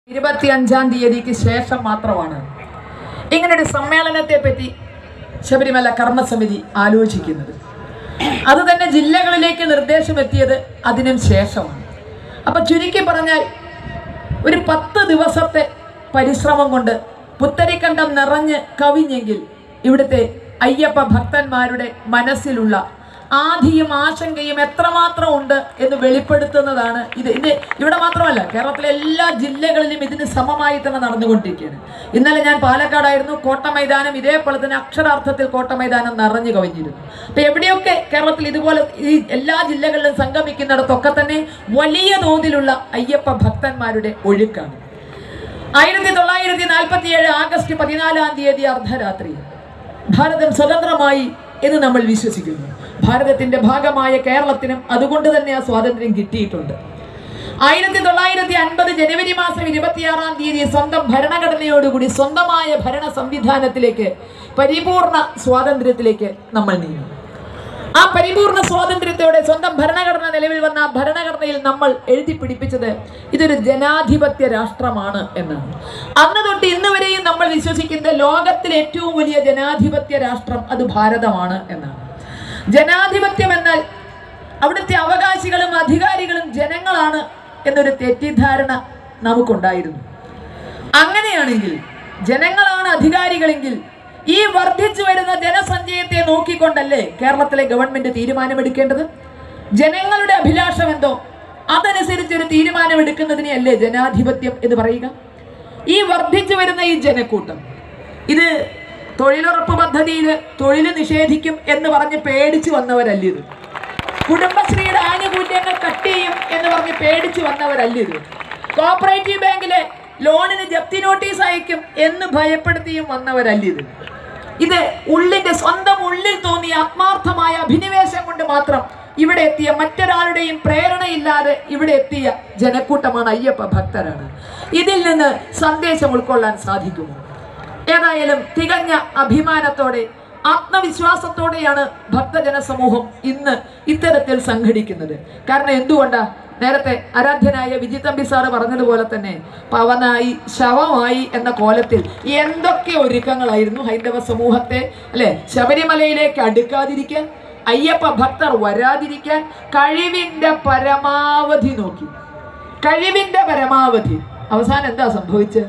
ഇരുപത്തിയഞ്ചാം തീയതിക്ക് ശേഷം മാത്രമാണ് ഇങ്ങനൊരു സമ്മേളനത്തെ പറ്റി ശബരിമല കർമ്മസമിതി ആലോചിക്കുന്നത് അത് തന്നെ ജില്ലകളിലേക്ക് നിർദ്ദേശം എത്തിയത് അതിനും ശേഷമാണ് അപ്പൊ ചുരുക്കി പറഞ്ഞാൽ ഒരു പത്ത് ദിവസത്തെ പരിശ്രമം കൊണ്ട് പുത്തരിക്കണ്ടം നിറഞ്ഞ് കവിഞ്ഞെങ്കിൽ ഇവിടുത്തെ അയ്യപ്പ ഭക്തന്മാരുടെ മനസ്സിലുള്ള ആധിയും ആശങ്കയും എത്രമാത്രം ഉണ്ട് എന്ന് വെളിപ്പെടുത്തുന്നതാണ് ഇത് ഇത് ഇവിടെ മാത്രമല്ല കേരളത്തിലെ എല്ലാ ജില്ലകളിലും ഇതിന് സമമായി തന്നെ നടന്നുകൊണ്ടിരിക്കുകയാണ് ഇന്നലെ ഞാൻ പാലക്കാടായിരുന്നു കോട്ട മൈതാനം ഇതേപോലെ തന്നെ അക്ഷരാർത്ഥത്തിൽ കോട്ട മൈതാനം നിറഞ്ഞു കവിഞ്ഞിരുന്നു അപ്പൊ എവിടെയൊക്കെ കേരളത്തിൽ ഇതുപോലെ ഈ എല്ലാ ജില്ലകളിലും സംഗമിക്കുന്നിടത്തൊക്കെ തന്നെ വലിയ തോതിലുള്ള അയ്യപ്പ ഭക്തന്മാരുടെ ഒഴുക്കാണ് ആയിരത്തി തൊള്ളായിരത്തി നാൽപ്പത്തി ഏഴ് ആഗസ്റ്റ് പതിനാലാം തീയതി അർദ്ധരാത്രി ഭാരതം സ്വതന്ത്രമായി എന്ന് നമ്മൾ വിശ്വസിക്കുന്നു ഭാരതത്തിന്റെ ഭാഗമായ കേരളത്തിനും അതുകൊണ്ട് തന്നെ ആ സ്വാതന്ത്ര്യം കിട്ടിയിട്ടുണ്ട് ആയിരത്തി തൊള്ളായിരത്തി അൻപത് ജനുവരി മാസം ഇരുപത്തിയാറാം തീയതി സ്വന്തം ഭരണഘടനയോടുകൂടി സ്വന്തമായ ഭരണ സംവിധാനത്തിലേക്ക് പരിപൂർണ സ്വാതന്ത്ര്യത്തിലേക്ക് നമ്മൾ നീങ്ങി ആ പരിപൂർണ സ്വാതന്ത്ര്യത്തോടെ സ്വന്തം ഭരണഘടന നിലവിൽ വന്ന ആ ഭരണഘടനയിൽ നമ്മൾ എഴുതി പിടിപ്പിച്ചത് ഇതൊരു ജനാധിപത്യ രാഷ്ട്രമാണ് എന്നാണ് അന്ന് തൊട്ട് ഇന്ന് വരെയും നമ്മൾ വിശ്വസിക്കുന്ന ലോകത്തിലെ ഏറ്റവും വലിയ ജനാധിപത്യ രാഷ്ട്രം അത് ഭാരതമാണ് എന്നാണ് ജനാധിപത്യം എന്നാൽ അവിടുത്തെ അവകാശികളും അധികാരികളും ജനങ്ങളാണ് എന്നൊരു തെറ്റിദ്ധാരണ നമുക്കുണ്ടായിരുന്നു അങ്ങനെയാണെങ്കിൽ ജനങ്ങളാണ് അധികാരികളെങ്കിൽ ഈ വർദ്ധിച്ചു വരുന്ന ജനസഞ്ചയത്തെ നോക്കിക്കൊണ്ടല്ലേ കേരളത്തിലെ ഗവൺമെന്റ് തീരുമാനമെടുക്കേണ്ടത് ജനങ്ങളുടെ അഭിലാഷം എന്തോ അതനുസരിച്ച് ഒരു തീരുമാനമെടുക്കുന്നതിനെയല്ലേ ജനാധിപത്യം എന്ന് പറയുക ഈ വർദ്ധിച്ചു വരുന്ന ഈ ജനക്കൂട്ടം ഇത് തൊഴിലുറപ്പ് പദ്ധതിയിൽ തൊഴിൽ നിഷേധിക്കും എന്ന് പറഞ്ഞ് പേടിച്ചു വന്നവരല്ല ഇത് കുടുംബശ്രീയുടെ ആനുകൂല്യങ്ങൾ കട്ട് ചെയ്യും എന്ന് പറഞ്ഞ് പേടിച്ചു വന്നവരല്ല ഇത് കോപ്പറേറ്റീവ് ബാങ്കിലെ ലോണിന് ജപ്തി നോട്ടീസ് അയക്കും എന്ന് ഭയപ്പെടുത്തിയും വന്നവരല്ല ഇത് ഇത് ഉള്ളിന്റെ സ്വന്തം ഉള്ളിൽ തോന്നിയ ആത്മാർത്ഥമായ അഭിനിവേശം കൊണ്ട് മാത്രം ഇവിടെ എത്തിയ മറ്റൊരാളുടെയും പ്രേരണയില്ലാതെ ഇവിടെ എത്തിയ ജനക്കൂട്ടമാണ് അയ്യപ്പ ഭക്തരാണ് ഇതിൽ നിന്ന് സന്ദേശം ഉൾക്കൊള്ളാൻ സാധിക്കുമോ ഏതായാലും തികഞ്ഞ അഭിമാനത്തോടെ ആത്മവിശ്വാസത്തോടെയാണ് ഭക്തജന സമൂഹം ഇന്ന് ഇത്തരത്തിൽ സംഘടിക്കുന്നത് കാരണം എന്തുകൊണ്ടാ നേരത്തെ ആരാധ്യനായ വിജിതമ്പി സാറ് പറഞ്ഞതുപോലെ തന്നെ പവനായി ശവമായി എന്ന കോലത്തിൽ എന്തൊക്കെ ഒരുക്കങ്ങളായിരുന്നു ഹൈന്ദവ സമൂഹത്തെ അല്ലെ ശബരിമലയിലേക്ക് അടുക്കാതിരിക്കാൻ അയ്യപ്പ ഭക്തർ വരാതിരിക്കാൻ കഴിവിന്റെ പരമാവധി നോക്കി കഴിവിന്റെ പരമാവധി അവസാനം എന്താ സംഭവിച്ചത്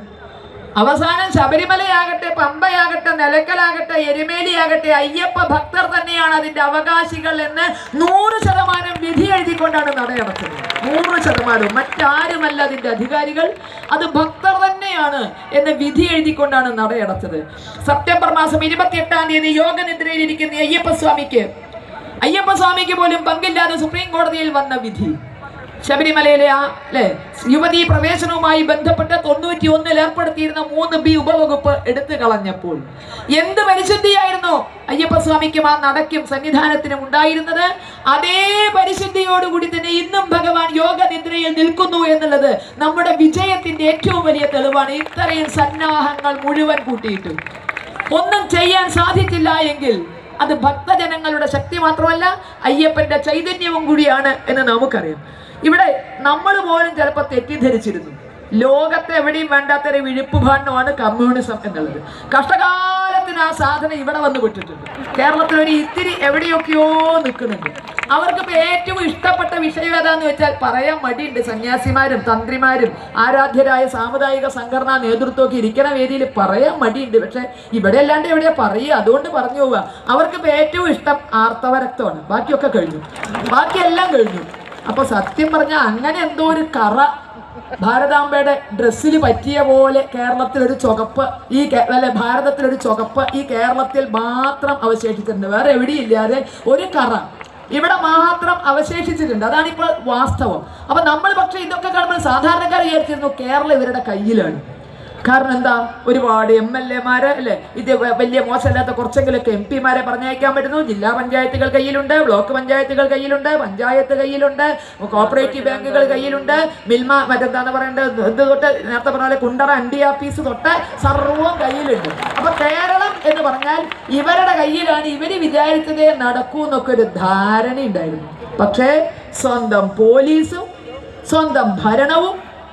അവസാനം ശബരിമലയാകട്ടെ പമ്പയാകട്ടെ നിലക്കലാകട്ടെ എരുമേലിയാകട്ടെ അയ്യപ്പ ഭക്തർ തന്നെയാണ് അതിന്റെ അവകാശികൾ എന്ന് നൂറ് ശതമാനം വിധി എഴുതിക്കൊണ്ടാണ് നടയടച്ചത് നൂറ് ശതമാനവും മറ്റാരുമല്ല അതിന്റെ അധികാരികൾ അത് ഭക്തർ തന്നെയാണ് എന്ന് വിധി എഴുതിക്കൊണ്ടാണ് നടയടച്ചത് സെപ്റ്റംബർ മാസം ഇരുപത്തിയെട്ടാം തീയതി യോഗനിദ്രയിൽ ഇരിക്കുന്ന അയ്യപ്പ സ്വാമിക്ക് അയ്യപ്പ സ്വാമിക്ക് പോലും പങ്കില്ലാതെ സുപ്രീം കോടതിയിൽ വന്ന വിധി ശബരിമലയിലെ ആ അല്ലെ യുവതീ പ്രവേശനവുമായി ബന്ധപ്പെട്ട് തൊണ്ണൂറ്റി ഒന്നിൽ ഏർപ്പെടുത്തിയിരുന്ന മൂന്ന് ബി ഉപവകുപ്പ് എടുത്തു കളഞ്ഞപ്പോൾ എന്ത് പരിശുദ്ധിയായിരുന്നു അയ്യപ്പസ്വാമിക്കും ആ നടക്കും സന്നിധാനത്തിനും ഉണ്ടായിരുന്നത് അതേ പരിശുദ്ധിയോടുകൂടി തന്നെ ഇന്നും ഭഗവാൻ യോഗ നിദ്രയിൽ നിൽക്കുന്നു എന്നുള്ളത് നമ്മുടെ വിജയത്തിന്റെ ഏറ്റവും വലിയ തെളിവാണ് ഇത്രയും സന്നാഹങ്ങൾ മുഴുവൻ കൂട്ടിയിട്ടും ഒന്നും ചെയ്യാൻ സാധിച്ചില്ല എങ്കിൽ അത് ഭക്തജനങ്ങളുടെ ശക്തി മാത്രമല്ല അയ്യപ്പന്റെ ചൈതന്യവും കൂടിയാണ് എന്ന് നമുക്കറിയാം ഇവിടെ നമ്മൾ പോലും ചിലപ്പോൾ തെറ്റിദ്ധരിച്ചിരുന്നു ലോകത്തെ എവിടെയും വേണ്ടാത്തൊരു വിഴുപ്പുഭാണ്ഡമാണ് കമ്മ്യൂണിസം എന്നുള്ളത് കഷ്ടകാലത്തിന് ആ സാധനം ഇവിടെ വന്ന് വിട്ടിട്ടുണ്ട് കേരളത്തിൽ ഒരു ഇത്തിരി എവിടെയൊക്കെയോ നിൽക്കുന്നുണ്ട് അവർക്ക് ഇപ്പൊ ഏറ്റവും ഇഷ്ടപ്പെട്ട വിഷയം ഏതാന്ന് വെച്ചാൽ പറയാൻ മടിയുണ്ട് സന്യാസിമാരും തന്ത്രിമാരും ആരാധ്യരായ സാമുദായിക സംഘടനാ നേതൃത്വമൊക്കെ ഇരിക്കണ വേദിയിൽ പറയാൻ മടിയുണ്ട് പക്ഷെ ഇവിടെ അല്ലാണ്ട് എവിടെയാ പറയുക അതുകൊണ്ട് പറഞ്ഞു പോവുക അവർക്ക് ഇപ്പൊ ഏറ്റവും ഇഷ്ടം ആർത്തവരക്തമാണ് ബാക്കിയൊക്കെ കഴിഞ്ഞു ബാക്കിയെല്ലാം കഴിഞ്ഞു അപ്പൊ സത്യം പറഞ്ഞാൽ അങ്ങനെ എന്തോ ഒരു കറ ഭാരതാംബയുടെ ഡ്രസ്സിൽ പറ്റിയ പോലെ കേരളത്തിൽ ഒരു ചുവപ്പ് ഈ കേ- അല്ലെ ഭാരതത്തിൽ ഒരു ചുവപ്പ് ഈ കേരളത്തിൽ മാത്രം അവശേഷിച്ചിട്ടുണ്ട് വേറെ എവിടെയില്ലാതെ ഒരു കറ ഇവിടെ മാത്രം അവശേഷിച്ചിട്ടുണ്ട് അതാണ് ഇപ്പോൾ വാസ്തവം അപ്പൊ നമ്മൾ പക്ഷെ ഇതൊക്കെ കാണുമ്പോൾ സാധാരണക്കാർ വിചാരിച്ചിരുന്നു കേരളം ഇവരുടെ കയ്യിലാണ് കാരണം എന്താ ഒരുപാട് എം എൽ എമാര് അല്ലെ ഇത് വ- വലിയ മോശമില്ലാത്ത കുറച്ചെങ്കിലൊക്കെ എം പിമാരെ പറഞ്ഞയക്കാൻ പറ്റുന്നു ജില്ലാ പഞ്ചായത്തുകൾ കയ്യിലുണ്ട് ബ്ലോക്ക് പഞ്ചായത്തുകൾ കയ്യിലുണ്ട് പഞ്ചായത്ത് കയ്യിലുണ്ട് കോപ്പറേറ്റീവ് ബാങ്കുകൾ കയ്യിലുണ്ട് മിൽമ മറ്റെന്താന്ന് പറയേണ്ടത് ഇത് തൊട്ട് നേരത്തെ പറഞ്ഞ പോലെ കുണ്ടറ എൻ ഡി ഓഫീസ് തൊട്ട് സർവ്വം കയ്യിലുണ്ട് അപ്പൊ കേരളം എന്ന് പറഞ്ഞാൽ ഇവരുടെ കയ്യിലാണ് ഇവര് വിചാരിച്ചതേ നടക്കൂ എന്നൊക്കെ ഒരു ധാരണ ഉണ്ടായിരുന്നു പക്ഷേ സ്വന്തം പോലീസും സ്വന്തം ഭരണവും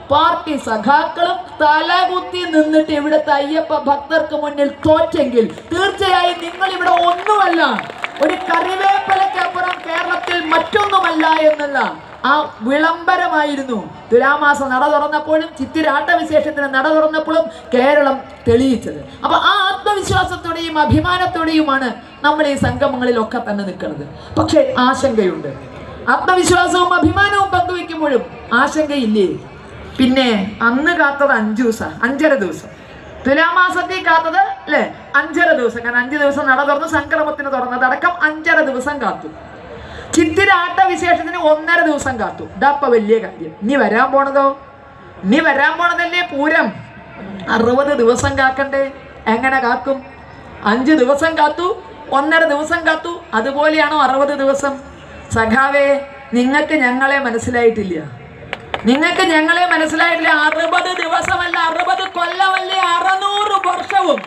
പാർട്ടി സഖാക്കളും തലകുത്തി നിന്നിട്ട് ഇവിടുത്തെ അയ്യപ്പ ഭക്തർക്ക് മുന്നിൽ തോറ്റെങ്കിൽ തീർച്ചയായും നിങ്ങൾ ഇവിടെ ഒന്നുമല്ല ഒരു കറിവേപ്പലക്കപ്പുറം കേരളത്തിൽ മറ്റൊന്നുമല്ല എന്നുള്ള ആ വിളംബരമായിരുന്നു തുലാമാസം നട തുറന്നപ്പോഴും ചിത്തിരാട്ട വിശേഷത്തിന് നട തുറന്നപ്പോഴും കേരളം തെളിയിച്ചത് അപ്പൊ ആ ആത്മവിശ്വാസത്തോടെയും അഭിമാനത്തോടെയുമാണ് നമ്മൾ ഈ സംഗമങ്ങളിലൊക്കെ തന്നെ നിൽക്കുന്നത് പക്ഷേ ആശങ്കയുണ്ട് ആത്മവിശ്വാസവും അഭിമാനവും പങ്കുവെക്കുമ്പോഴും ആശങ്കയില്ലേ പിന്നെ അന്ന് കാത്തത് അഞ്ചു ദിവസം അഞ്ചര ദിവസം തുലാമാസത്തിൽ കാത്തത് അല്ലേ അഞ്ചര ദിവസം കാരണം അഞ്ച് ദിവസം നട തുറന്ന് സംക്രമത്തിന് തുറന്നത് അടക്കം അഞ്ചര ദിവസം കാത്തു ചിത്തിരാട്ട വിശേഷത്തിന് ഒന്നര ദിവസം കാത്തു ഇതപ്പ വലിയ കാര്യം ഇനി വരാൻ പോണതോ ഇനി വരാൻ പോണതല്ലേ പൂരം അറുപത് ദിവസം കാക്കണ്ടേ എങ്ങനെ കാക്കും അഞ്ച് ദിവസം കാത്തു ഒന്നര ദിവസം കാത്തു അതുപോലെയാണോ അറുപത് ദിവസം സഖാവേ നിങ്ങൾക്ക് ഞങ്ങളെ മനസ്സിലായിട്ടില്ല നിങ്ങൾക്ക് ഞങ്ങളെ മനസ്സിലായിട്ടില്ല അറുപത് ദിവസമല്ല അറുപത് കൊല്ലമല്ലേ അറുന്നൂറ് വർഷവും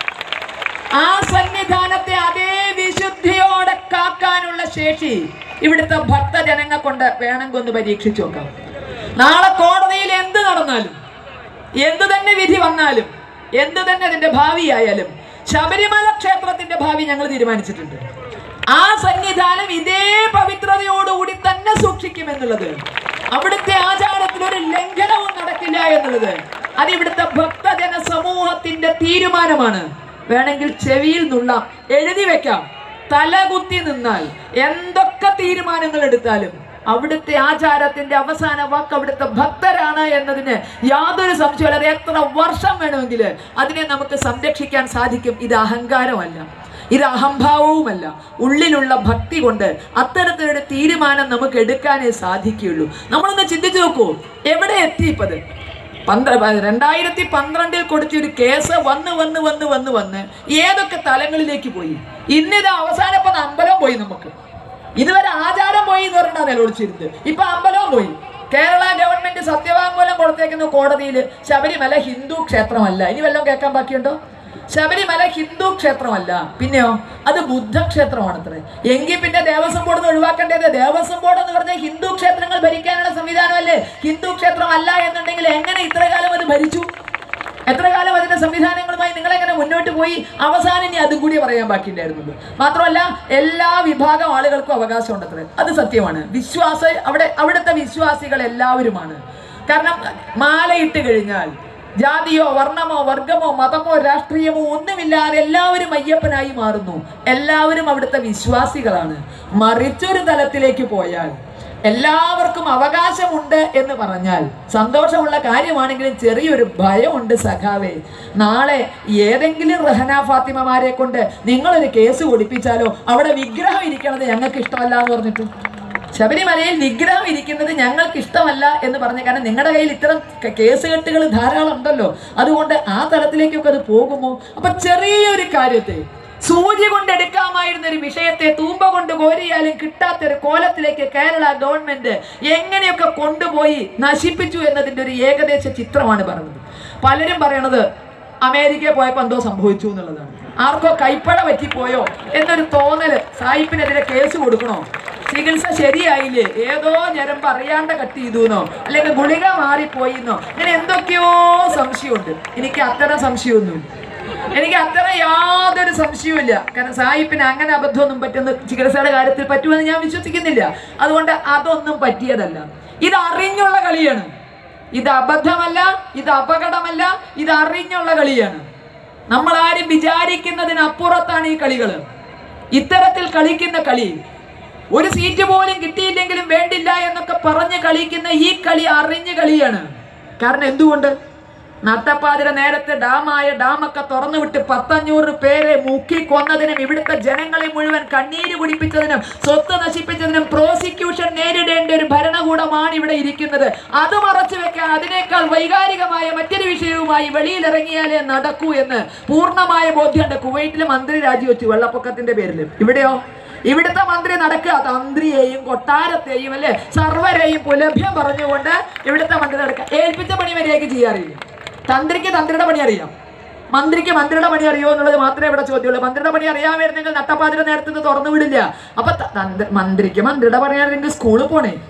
ആ സന്നിധാനത്തെ അതേ വിശുദ്ധിയോടെ കാക്കാനുള്ള ശേഷി ഇവിടുത്തെ ഭക്തജനങ്ങൾ കൊണ്ട് വേണമെങ്കിൽ ഒന്ന് പരീക്ഷിച്ചു നോക്കാം നാളെ കോടതിയിൽ എന്ത് നടന്നാലും എന്ത് തന്നെ വിധി വന്നാലും എന്ത് തന്നെ അതിന്റെ ഭാവിയായാലും ശബരിമല ക്ഷേത്രത്തിന്റെ ഭാവി ഞങ്ങൾ തീരുമാനിച്ചിട്ടുണ്ട് ആ സന്നിധാനം ഇതേ പവിത്രതയോടുകൂടി തന്നെ സൂക്ഷിക്കുമെന്നുള്ളത് അവിടുത്തെ ആചാരത്തിൽ ഒരു ലംഘനവും നടക്കില്ല എന്നുള്ളത് അത് ഇവിടുത്തെ ഭക്തജന സമൂഹത്തിന്റെ തീരുമാനമാണ് വേണമെങ്കിൽ ചെവിയിൽ നിന്നുള്ള എഴുതി വെക്കാം തലകുത്തി നിന്നാൽ എന്തൊക്കെ തീരുമാനങ്ങൾ എടുത്താലും അവിടുത്തെ ആചാരത്തിന്റെ അവസാന വാക്ക് അവിടുത്തെ ഭക്തരാണ് എന്നതിന് യാതൊരു സംശയമില്ല അത് എത്ര വർഷം വേണമെങ്കിൽ അതിനെ നമുക്ക് സംരക്ഷിക്കാൻ സാധിക്കും ഇത് അഹങ്കാരമല്ല ഇത് അഹംഭാവവുമല്ല ഉള്ളിലുള്ള ഭക്തി കൊണ്ട് അത്തരത്തിലൊരു തീരുമാനം നമുക്ക് എടുക്കാനേ സാധിക്കുകയുള്ളൂ നമ്മളൊന്ന് ചിന്തിച്ചു നോക്കൂ എവിടെ എത്തി ഇപ്പത് പന്ത്ര രണ്ടായിരത്തി പന്ത്രണ്ടിൽ കൊടുത്ത ഒരു കേസ് വന്ന് വന്ന് വന്ന് വന്ന് വന്ന് ഏതൊക്കെ തലങ്ങളിലേക്ക് പോയി ഇന്നിത് അവസാനപ്പം അമ്പലം പോയി നമുക്ക് ഇതുവരെ ആചാരം പോയി എന്ന് പറഞ്ഞാൽ നിലവിളിച്ചിരുന്നത് ഇപ്പൊ അമ്പലവും പോയി കേരള ഗവൺമെന്റ് സത്യവാങ്മൂലം കൊടുത്തേക്കുന്ന കോടതിയിൽ ശബരിമല ഹിന്ദു ക്ഷേത്രമല്ല ഇനി വല്ലതും കേൾക്കാൻ ബാക്കിയുണ്ടോ ശബരിമല ഹിന്ദു ക്ഷേത്രമല്ല പിന്നെയോ അത് ബുദ്ധക്ഷേത്രമാണ് അത്ര എങ്കിൽ പിന്നെ ദേവസ്വം ബോർഡ് നിന്ന് ഒഴിവാക്കേണ്ടത് ദേവസ്വം ബോർഡ് എന്ന് പറഞ്ഞാൽ ഹിന്ദു ക്ഷേത്രങ്ങൾ ഭരിക്കാനുള്ള സംവിധാനമല്ലേ ഹിന്ദു ക്ഷേത്രം അല്ല എന്നുണ്ടെങ്കിൽ എങ്ങനെ ഇത്ര കാലം അത് ഭരിച്ചു എത്ര കാലം അതിന്റെ സംവിധാനങ്ങളുമായി നിങ്ങൾ എങ്ങനെ മുന്നോട്ട് പോയി അവസാനം ഇനി അതും കൂടി പറയാൻ ബാക്കിയുണ്ടായിരുന്നുള്ളൂ മാത്രമല്ല എല്ലാ വിഭാഗം ആളുകൾക്കും അവകാശമുണ്ട് അത്ര അത് സത്യമാണ് വിശ്വാസ അവിടെ അവിടുത്തെ വിശ്വാസികൾ എല്ലാവരുമാണ് കാരണം മാലയിട്ട് കഴിഞ്ഞാൽ ജാതിയോ വർണ്ണമോ വർഗമോ മതമോ രാഷ്ട്രീയമോ ഒന്നുമില്ലാതെ എല്ലാവരും അയ്യപ്പനായി മാറുന്നു എല്ലാവരും അവിടുത്തെ വിശ്വാസികളാണ് മറിച്ചൊരു തലത്തിലേക്ക് പോയാൽ എല്ലാവർക്കും അവകാശമുണ്ട് എന്ന് പറഞ്ഞാൽ സന്തോഷമുള്ള കാര്യമാണെങ്കിലും ചെറിയൊരു ഭയമുണ്ട് സഖാവേ നാളെ ഏതെങ്കിലും റഹന ഫാത്തിമമാരെ കൊണ്ട് നിങ്ങളൊരു കേസ് കൊടുപ്പിച്ചാലോ അവിടെ വിഗ്രഹം ഇരിക്കണത് ഞങ്ങൾക്ക് ഇഷ്ടമല്ല എന്ന് പറഞ്ഞിട്ട് ശബരിമലയിൽ വിഗ്രഹം ഇരിക്കുന്നത് ഞങ്ങൾക്ക് ഇഷ്ടമല്ല എന്ന് പറഞ്ഞ കാരണം നിങ്ങളുടെ കയ്യിൽ ഇത്തരം ക- കേസ് കെട്ടുകൾ ധാരാളം ഉണ്ടല്ലോ അതുകൊണ്ട് ആ തലത്തിലേക്കൊക്കെ അത് പോകുമോ അപ്പൊ ചെറിയൊരു കാര്യത്തെ സൂചി കൊണ്ട് എടുക്കാമായിരുന്ന ഒരു വിഷയത്തെ തൂമ്പ കൊണ്ട് കോരിയാലും കിട്ടാത്തൊരു കോലത്തിലേക്ക് കേരള ഗവൺമെന്റ് എങ്ങനെയൊക്കെ കൊണ്ടുപോയി നശിപ്പിച്ചു എന്നതിന്റെ ഒരു ഏകദേശ ചിത്രമാണ് പറഞ്ഞത് പലരും പറയണത് അമേരിക്കയിൽ പോയപ്പോൾ എന്തോ സംഭവിച്ചു എന്നുള്ളതാണ് ആർക്കോ കൈപ്പട പറ്റിപ്പോയോ എന്നൊരു തോന്നല് സായിപ്പിനെതിരെ കേസ് കൊടുക്കണോ ചികിത്സ ശരിയായില്ലേ ഏതോ ഞരമ്പ് അറിയാണ്ട് കട്ട് ചെയ്തുന്നോ അല്ലെങ്കിൽ ഗുളിക മാറിപ്പോയിന്നോ ഇങ്ങനെ എന്തൊക്കെയോ സംശയമുണ്ട് എനിക്ക് അത്തരം സംശയമൊന്നുമില്ല എനിക്ക് അത്തരം യാതൊരു സംശയവുമില്ല കാരണം സായിപ്പിന് അങ്ങനെ അബദ്ധമൊന്നും പറ്റുന്ന ചികിത്സയുടെ കാര്യത്തിൽ പറ്റുമെന്ന് ഞാൻ വിശ്വസിക്കുന്നില്ല അതുകൊണ്ട് അതൊന്നും പറ്റിയതല്ല ഇത് അറിഞ്ഞുള്ള കളിയാണ് ഇത് അബദ്ധമല്ല ഇത് അപകടമല്ല ഇത് അറിഞ്ഞുള്ള കളിയാണ് നമ്മൾ ആരും വിചാരിക്കുന്നതിനപ്പുറത്താണ് ഈ കളികൾ ഇത്തരത്തിൽ കളിക്കുന്ന കളി ഒരു സീറ്റ് പോലും കിട്ടിയില്ലെങ്കിലും വേണ്ടില്ല എന്നൊക്കെ പറഞ്ഞ് കളിക്കുന്ന ഈ കളി അറിഞ്ഞ കളിയാണ് കാരണം എന്തുകൊണ്ട് നട്ടപ്പാതിര നേരത്തെ ഡാമായ ഡാമൊക്കെ തുറന്നു വിട്ട് പത്തഞ്ഞൂറ് പേരെ മുക്കി കൊന്നതിനും ഇവിടുത്തെ ജനങ്ങളെ മുഴുവൻ കണ്ണീര് കുടിപ്പിച്ചതിനും സ്വത്ത് നശിപ്പിച്ചതിനും പ്രോസിക്യൂഷൻ നേരിടേണ്ട ഒരു ഭരണകൂടമാണ് ഇവിടെ ഇരിക്കുന്നത് അത് മറച്ചു വെക്കാൻ അതിനേക്കാൾ വൈകാരികമായ മറ്റൊരു വിഷയവുമായി വെളിയിലിറങ്ങിയാലേ നടക്കൂ എന്ന് പൂർണ്ണമായ ബോധ്യമുണ്ട് കുവൈറ്റിലെ മന്ത്രി രാജിവെച്ചു വെള്ളപ്പൊക്കത്തിന്റെ പേരിൽ ഇവിടെയോ ഇവിടുത്തെ മന്ത്രി നടക്കുക തന്ത്രിയെയും കൊട്ടാരത്തെയും അല്ലെ സർവരെയും പുലഭ്യം പറഞ്ഞുകൊണ്ട് ഇവിടുത്തെ മന്ത്രി നടക്കുക ഏൽപ്പിച്ച പണി മര്യാദയ്ക്ക് ചെയ്യാറില്ല തന്ത്രിക്ക് തന്ത്രിയുടെ പണി അറിയാം മന്ത്രിക്ക് മന്ത്രിയുടെ പണി അറിയോ എന്നുള്ളത് മാത്രമേ ഇവിടെ ചോദ്യമുള്ളൂ മന്ത്രിയുടെ പണി അറിയാമായിരുന്നെങ്കിൽ നട്ടപ്പാതിര നേരത്തെ ഇത് തുറന്നു വിടില്ല അപ്പൊ ത- തന്ത്ര- മന്ത്രിക്ക് മന്ത്രിയുടെ പണി അറിയെങ്കിൽ സ്കൂളിൽ പോണേ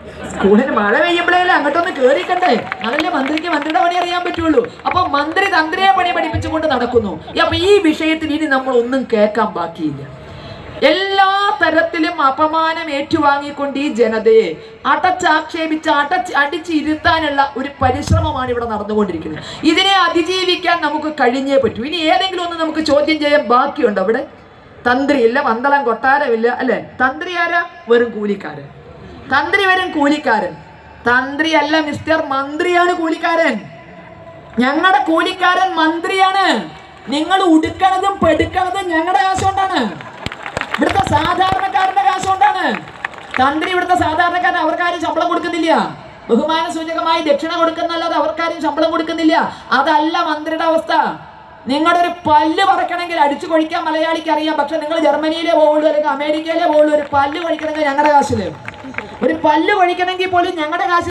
സ്കൂളിന് മഴ പെയ്യുമ്പോഴേലും അങ്ങോട്ടൊന്ന് കേറിക്കണ്ടേ അതല്ലേ മന്ത്രിക്ക് മന്ത്രിയുടെ പണി അറിയാൻ പറ്റുള്ളൂ അപ്പൊ മന്ത്രി തന്ത്രിയെ പണി പഠിപ്പിച്ചുകൊണ്ട് നടക്കുന്നു അപ്പൊ ഈ വിഷയത്തിൽ ഇനി നമ്മൾ ഒന്നും കേൾക്കാൻ ബാക്കിയില്ല എല്ലാ തരത്തിലും അപമാനം ഏറ്റുവാങ്ങിക്കൊണ്ട് ഈ ജനതയെ അടച്ചാക്ഷേപിച്ച് അടച്ച് അടിച്ചിരുത്താനുള്ള ഒരു പരിശ്രമമാണ് ഇവിടെ നടന്നുകൊണ്ടിരിക്കുന്നത് ഇതിനെ അതിജീവിക്കാൻ നമുക്ക് കഴിഞ്ഞേ പറ്റൂ ഇനി ഏതെങ്കിലും ഒന്ന് നമുക്ക് ചോദ്യം ചെയ്യാൻ ബാക്കിയുണ്ടോ അവിടെ തന്ത്രിയില്ല പന്തളം കൊട്ടാരമില്ല അല്ലെ തന്ത്രി ആരാ വെറും കൂലിക്കാരൻ തന്ത്രി വരും കൂലിക്കാരൻ തന്ത്രി അല്ല മിസ്റ്റർ മന്ത്രിയാണ് കൂലിക്കാരൻ ഞങ്ങളുടെ കൂലിക്കാരൻ മന്ത്രിയാണ് നിങ്ങൾ ഉടുക്കണതും പെടുക്കണതും ഞങ്ങളുടെ കാശ് കൊണ്ടാണ് ഇവിടുത്തെ സാധാരണക്കാരന്റെ കാശ് കൊണ്ടാണ് തന്ത്രി ഇവിടുത്തെ സാധാരണക്കാരൻ അവർക്കാരും ശമ്പളം കൊടുക്കുന്നില്ല ബഹുമാന സൂചകമായി ദക്ഷിണ കൊടുക്കുന്നല്ലാതെ അവർക്കാരും ശമ്പളം കൊടുക്കുന്നില്ല അതല്ല മന്ത്രിയുടെ അവസ്ഥ നിങ്ങളുടെ ഒരു പല്ല് പറക്കണമെങ്കിൽ അടിച്ചു കൊഴിക്കാൻ മലയാളിക്ക് അറിയാം പക്ഷെ നിങ്ങൾ ജർമ്മനിയിലെ പോകുള്ളൂ അല്ലെങ്കിൽ അമേരിക്കയിലെ പോകുള്ളൂ ഒരു പല്ല് കൊഴിക്കണമെങ്കിൽ ഞങ്ങളുടെ കാശില് ഒരു പല്ല് കൊഴിക്കണമെങ്കിൽ പോലും ഞങ്ങളുടെ കാശ്